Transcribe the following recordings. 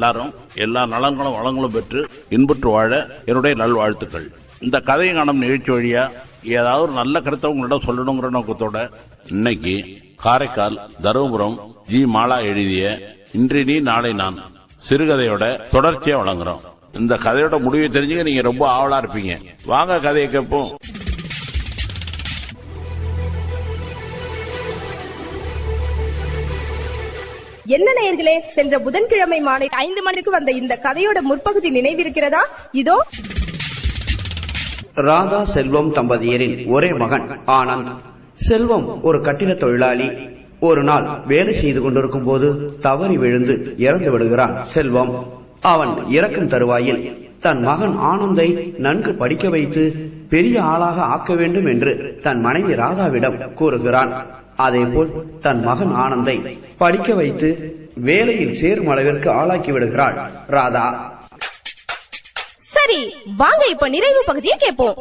எல்லாரும் எல்லா நலன்களும் வளங்களும் பெற்று இன்புற்று வாழ என்னுடைய நல்வாழ்த்துக்கள் இந்த கதையை காணும் நிகழ்ச்சி வழியா ஏதாவது ஒரு நல்ல கருத்தை உங்களிடம் சொல்லணுங்கிற நோக்கத்தோட இன்னைக்கு காரைக்கால் தருமபுரம் ஜி மாலா எழுதிய இன்று நீ நாளை நான் சிறுகதையோட தொடர்ச்சியா வழங்குறோம் இந்த கதையோட முடிவை தெரிஞ்சுக்க நீங்க ரொம்ப ஆவலா இருப்பீங்க வாங்க கதையை கேட்போம் என்ன நேயர்களே சென்ற புதன்கிழமை மாலை ஐந்து மணிக்கு வந்த இந்த கதையோட முற்பகுதி நினைவிருக்கிறதா இதோ ராதா செல்வம் தம்பதியரின் ஒரே மகன் ஆனந்த் செல்வம் ஒரு கட்டிட தொழிலாளி ஒரு நாள் வேலை செய்து கொண்டிருக்கும் போது தவறி விழுந்து இறந்து விடுகிறான் செல்வம் அவன் இறக்கும் தருவாயில் தன் மகன் ஆனந்தை நன்கு படிக்க வைத்து பெரிய ஆளாக ஆக்க வேண்டும் என்று தன் மனைவி ராதாவிடம் கூறுகிறான் அதேபோல் தன் மகன் ஆனந்தை படிக்க வைத்து வேலையில் சேரும் அளவிற்கு ஆளாக்கி விடுகிறாள் ராதா சரி வாங்க இப்ப நிறைவு பகுதியை கேட்போம்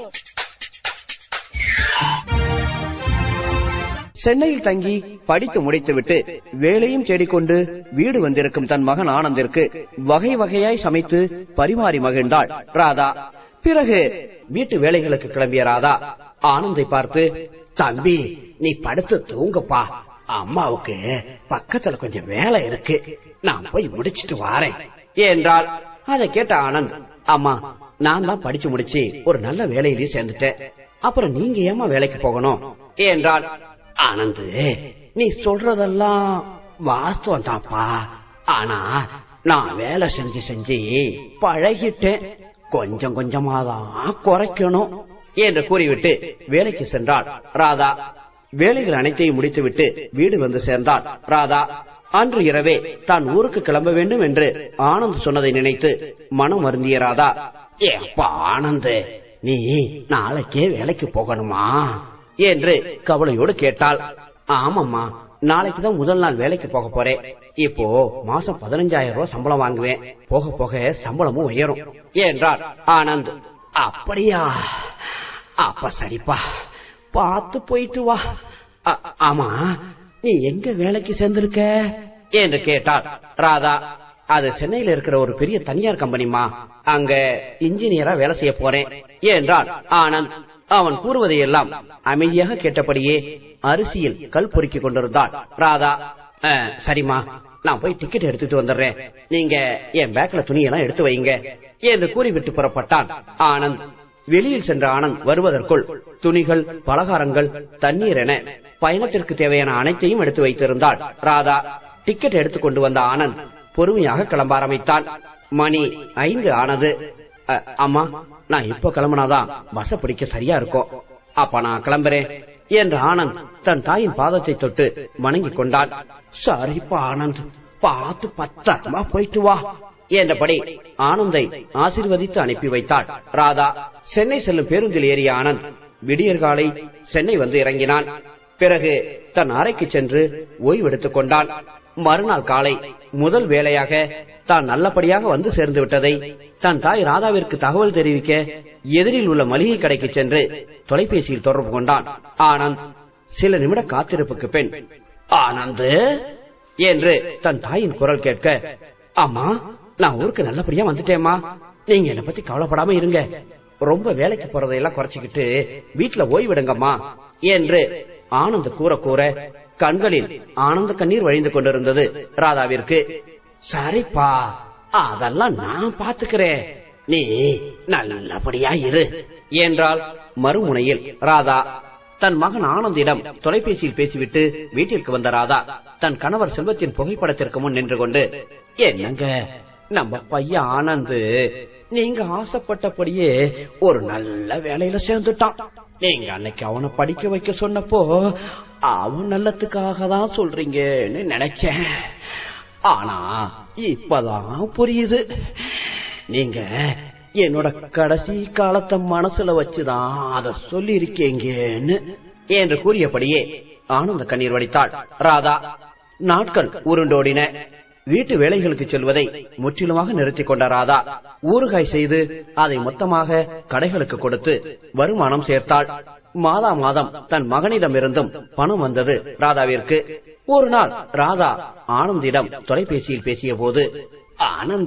சென்னையில் தங்கி படித்து முடித்துவிட்டு வேலையும் தேடிக்கொண்டு வீடு வந்திருக்கும் தன் மகன் ஆனந்திற்கு வகை வகையாய் சமைத்து பரிமாறி மகிழ்ந்தாள் ராதா பிறகு வீட்டு வேலைகளுக்கு கிளம்பிய ராதா ஆனந்தை பார்த்து தம்பி நீ படுத்து தூங்குப்பா அம்மாவுக்கு பக்கத்துல கொஞ்சம் வேலை இருக்கு நான் போய் முடிச்சிட்டு வாரேன் என்றாள் அதை கேட்ட ஆனந்த் அம்மா நான் தான் படிச்சு முடிச்சு ஒரு நல்ல வேலையிலேயே சேர்ந்துட்டேன் அப்புறம் நீங்க ஏமா வேலைக்கு போகணும் என்றாள் ஆனந்து நீ சொல்றதெல்லாம் வாஸ்தவம் தான்ப்பா ஆனா நான் வேலை செஞ்சு செஞ்சு பழகிட்டேன் கொஞ்சம் கொஞ்சமா தான் குறைக்கணும் என்று கூறிவிட்டு வேலைக்கு சென்றாள் ராதா வேலைகள் அனைத்தையும் முடித்துவிட்டு வீடு வந்து சேர்ந்தாள் ராதா அன்று இரவே தான் ஊருக்கு கிளம்ப வேண்டும் என்று ஆனந்த் சொன்னதை நினைத்து மனம் வருந்திய ராதா ஏப்பா ஆனந்த் நீ நாளைக்கே வேலைக்கு போகணுமா என்று கவலையோடு கேட்டாள் ஆமாம்மா நாளைக்கு தான் முதல் நாள் வேலைக்கு போக போறேன் இப்போ மாசம் பதினஞ்சாயிரம் ரூபாய் சம்பளம் வாங்குவேன் போக போக சம்பளமும் உயரும் என்றார் ஆனந்த் அப்படியா அப்ப சரிப்பா பார்த்து போயிட்டு வா அ- ஆமா நீ எங்க வேலைக்கு சேர்ந்திருக்க என்று கேட்டார் ராதா அது சென்னையில இருக்கிற ஒரு பெரிய தனியார் கம்பெனிமா அங்க இன்ஜினியரா வேலை செய்ய போறேன் என்றான் ஆனந்த் அவன் கூறுவதையெல்லாம் அமைதியாக கேட்டபடியே அரிசியில் கல் பொறுக்கிக் கொண்டிருந்தாள் ராதா "அஹ், சரிம்மா நான் போய் டிக்கெட் எடுத்துட்டு வந்துடுறேன் நீங்க என் பேக்ல துணியெல்லாம் எடுத்து வைங்க என்று கூறிவிட்டு புறப்பட்டான் ஆனந்த் வெளியில் சென்ற ஆனந்த் வருவதற்குள் துணிகள் பலகாரங்கள் தண்ணீர் என பயணத்திற்கு தேவையான அனைத்தையும் எடுத்து வைத்திருந்தாள் ராதா டிக்கெட் எடுத்துக் கொண்டு வந்த ஆனந்த் பொறுமையாக கிளம்ப ஆரம்பித்தான் மணி ஐந்து ஆனது அ, அம்மா நான் இப்ப கிளம்புனாதான் பஸ் பிடிக்க சரியா இருக்கும் அப்ப நான் கிளம்புறேன் என்று ஆனந்த் தன் தாயின் பாதத்தை தொட்டு வணங்கிக் கொண்டான் சரிப்பா ஆனந்த் பார்த்து பத்திரமா போயிட்டு வா என்றபடி ஆனந்தை ஆசீர்வதித்து அனுப்பி வைத்தாள் ராதா சென்னை செல்லும் பேருந்தில் ஏறிய ஆனந்த் விடியற்காலை சென்னை வந்து இறங்கினான் பிறகு தன் அறைக்கு சென்று ஓய்வெடுத்துக் கொண்டான் மறுநாள் காலை முதல் வேலையாக தான் நல்லபடியாக வந்து சேர்ந்து விட்டதை தன் தாய் ராதாவிற்கு தகவல் தெரிவிக்க எதிரில் உள்ள மளிகை கடைக்கு சென்று தொலைபேசியில் தொடர்பு கொண்டான் ஆனந்த் சில நிமிட காத்திருப்புக்கு பின் ஆனந்த் என்று தன் தாயின் குரல் கேட்க அம்மா நான் ஊருக்கு நல்லபடியா வந்துட்டேம்மா நீங்க என்ன பத்தி கவலைப்படாம இருங்க ரொம்ப வேலைக்கு போறதையெல்லாம் குறைச்சிக்கிட்டு வீட்டுல ஓய்விடுங்கம்மா என்று ஆனந்த் கூற கூற கண்களில் ஆனந்த கண்ணீர் வழிந்து கொண்டிருந்தது ராதாவிற்கு சரிப்பா அதெல்லாம் நான் பாத்துக்கிறேன் நீ நல்லபடியா இரு என்றால் மறுமுனையில் ராதா தன் மகன் ஆனந்திடம் தொலைபேசியில் பேசிவிட்டு வீட்டிற்கு வந்த ராதா தன் கணவர் செல்வத்தின் புகைப்படத்திற்கு முன் நின்று கொண்டு என்னங்க நம்ம பையன் ஆனந்த் நீங்க ஆசைப்பட்டபடியே ஒரு நல்ல வேலையில சேர்ந்துட்டான் நீங்க அன்னைக்கு அவனை படிக்க வைக்க சொன்னப்போ அவன் நல்லத்துக்காக தான் சொல்றீங்கன்னு நினைச்சேன் ஆனா இப்பதான் புரியுது நீங்க என்னோட கடைசி காலத்தை மனசுல வச்சுதான் அத சொல்லி இருக்கீங்கன்னு என்று கூறியபடியே ஆனந்த கண்ணீர் வடித்தாள் ராதா நாட்கள் உருண்டோடின வீட்டு வேலைகளுக்கு செல்வதை முற்றிலுமாக நிறுத்திக் கொண்ட ராதா ஊறுகாய் செய்து அதை மொத்தமாக கடைகளுக்கு கொடுத்து வருமானம் சேர்த்தாள் மாதா மாதம் தன் மகனிடமிருந்தும் பணம் வந்தது ராதாவிற்கு ஒரு நாள் ராதா ஆனந்திடம் தொலைபேசியில் பேசிய போது ஆனந்த்